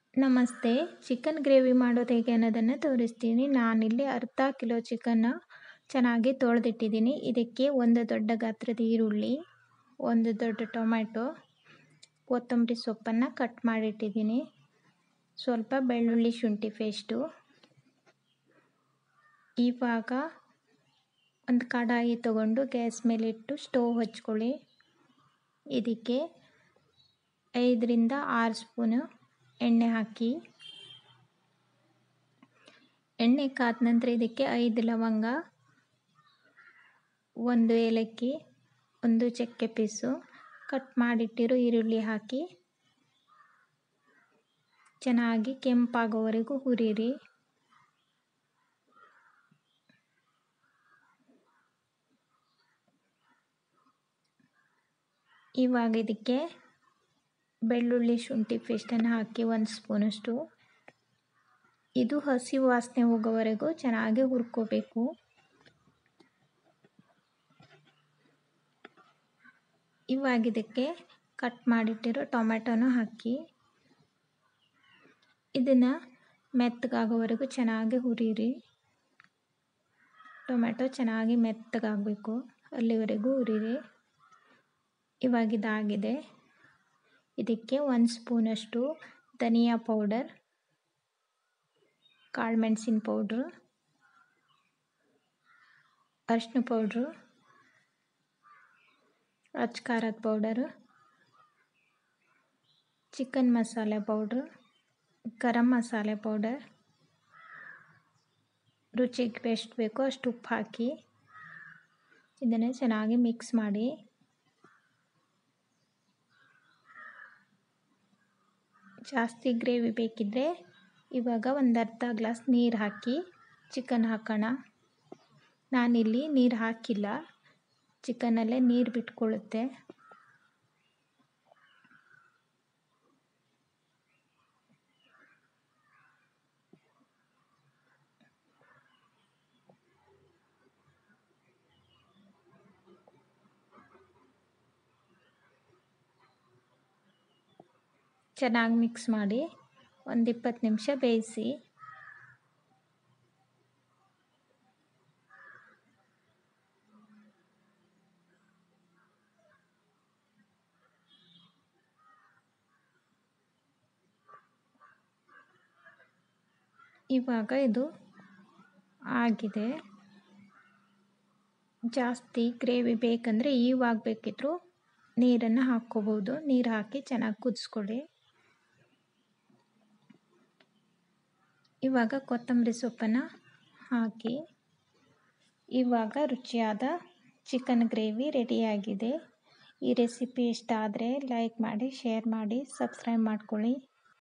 ನಮಸ್ತೆ chicken gravy ಮಾಡೋದು ಹೇಗೆ ಅನ್ನೋದನ್ನು ತೋರಿಸ್ತೀನಿ ನಾನಿಲ್ಲಿ ಅರ್ಧ ಕಿಲೋ ಚಿಕನ್ನ ಚೆನ್ನಾಗಿ ತೊಳೆದಿಟ್ಟಿದ್ದೀನಿ ಇದಕ್ಕೆ ಒಂದು ದೊಡ್ಡ ಗಾತ್ರದ ಈರುಳ್ಳಿ ಒಂದು ದೊಡ್ಡ ಟೊಮ್ಯಾಟೊ ಕೊತ್ತಂಬರಿ ಸೊಪ್ಪನ್ನು ಕಟ್ ಮಾಡಿಟ್ಟಿದ್ದೀನಿ ಸ್ವಲ್ಪ ಬೆಳ್ಳುಳ್ಳಿ ಶುಂಠಿ ಪೇಸ್ಟು ಇವಾಗ ಒಂದು ಕಡಾಯಿ ತಗೊಂಡು ಗ್ಯಾಸ್ ಮೇಲಿಟ್ಟು ಸ್ಟೋವ್ ಹಚ್ಕೊಳ್ಳಿ ಇದಕ್ಕೆ ಐದರಿಂದ ಆರು ಸ್ಪೂನು ಎಣ್ಣೆ ಹಾಕಿ ಎಣ್ಣೆ ಕಾದ ನಂತರ ಇದಕ್ಕೆ ಐದು ಲವಂಗ ಒಂದು ಏಲಕ್ಕಿ ಒಂದು ಚಕ್ಕೆ ಪೀಸು ಕಟ್ ಮಾಡಿಟ್ಟಿರೋ ಈರುಳ್ಳಿ ಹಾಕಿ ಚೆನ್ನಾಗಿ ಕೆಂಪಾಗೋವರೆಗೂ ಹುರಿರಿ ಇವಾಗ ಇದಕ್ಕೆ ಬೆಳ್ಳುಳ್ಳಿ ಶುಂಠಿ ಪೇಸ್ಟನ್ನು ಹಾಕಿ ಒಂದು ಸ್ಪೂನಷ್ಟು ಇದು ಹಸಿ ವಾಸನೆ ಹೋಗೋವರೆಗೂ ಚೆನ್ನಾಗಿ ಹುರ್ಕೋಬೇಕು ಇವಾಗ ಇದಕ್ಕೆ ಕಟ್ ಮಾಡಿಟ್ಟಿರೋ ಟೊಮೆಟೊನ ಹಾಕಿ ಇದನ್ನು ಮೆತ್ತಗಾಗೋವರೆಗೂ ಚೆನ್ನಾಗಿ ಹುರಿರಿ ಟೊಮೆಟೊ ಚೆನ್ನಾಗಿ ಮೆತ್ತಗಾಗಬೇಕು ಅಲ್ಲಿವರೆಗೂ ಹುರಿರಿ ಇವಾಗ ಇದಾಗಿದೆ ಇದಕ್ಕೆ ಒಂದು ಸ್ಪೂನಷ್ಟು ಧನಿಯಾ ಪೌಡರ್ ಕಾಳುಮೆಣಸಿನ ಪೌಡ್ರು ಅರಿಶಿನ ಪೌಡ್ರು ಅಚ್ಚ ಖಾರದ ಪೌಡರು ಚಿಕನ್ ಮಸಾಲೆ ಪೌಡ್ರು ಗರಂ ಮಸಾಲೆ ಪೌಡರ್ ರುಚಿಗೆ ಎಷ್ಟು ಬೇಕೋ ಅಷ್ಟು ಉಪ್ಪು ಹಾಕಿ ಇದನ್ನು ಚೆನ್ನಾಗಿ ಮಿಕ್ಸ್ ಮಾಡಿ ಜಾಸ್ತಿ ಗ್ರೇವಿ ಬೇಕಿದ್ದರೆ ಇವಾಗ ಒಂದು ಅರ್ಧ ಗ್ಲಾಸ್ ನೀರು ಹಾಕಿ ಚಿಕನ್ ಹಾಕೋಣ ನಾನಿಲ್ಲಿ ನೀರು ಹಾಕಿಲ್ಲ ಚಿಕನಲ್ಲೇ ನೀರು ಬಿಟ್ಕೊಳ್ಳುತ್ತೆ ಚೆನ್ನಾಗಿ ಮಿಕ್ಸ್ ಮಾಡಿ ಒಂದು ಇಪ್ಪತ್ತು ನಿಮಿಷ ಬೇಯಿಸಿ ಇವಾಗ ಇದು ಆಗಿದೆ ಜಾಸ್ತಿ ಗ್ರೇವಿ ಬೇಕಂದರೆ ಇವಾಗ ಬೇಕಿದ್ದರೂ ನೀರನ್ನು ಹಾಕ್ಕೋಬೋದು ನೀರು ಹಾಕಿ ಚೆನ್ನಾಗಿ ಕುದಿಸ್ಕೊಳ್ಳಿ ಇವಾಗ ಕೊತ್ತಂಬರಿ ಸೊಪ್ಪನ್ನು ಹಾಕಿ ಇವಾಗ ರುಚಿಯಾದ ಚಿಕನ್ ಗ್ರೇವಿ ರೆಡಿಯಾಗಿದೆ ಈ ರೆಸಿಪಿ ಇಷ್ಟ ಆದರೆ ಲೈಕ್ ಮಾಡಿ ಶೇರ್ ಮಾಡಿ ಸಬ್ಸ್ಕ್ರೈಬ್ ಮಾಡ್ಕೊಳ್ಳಿ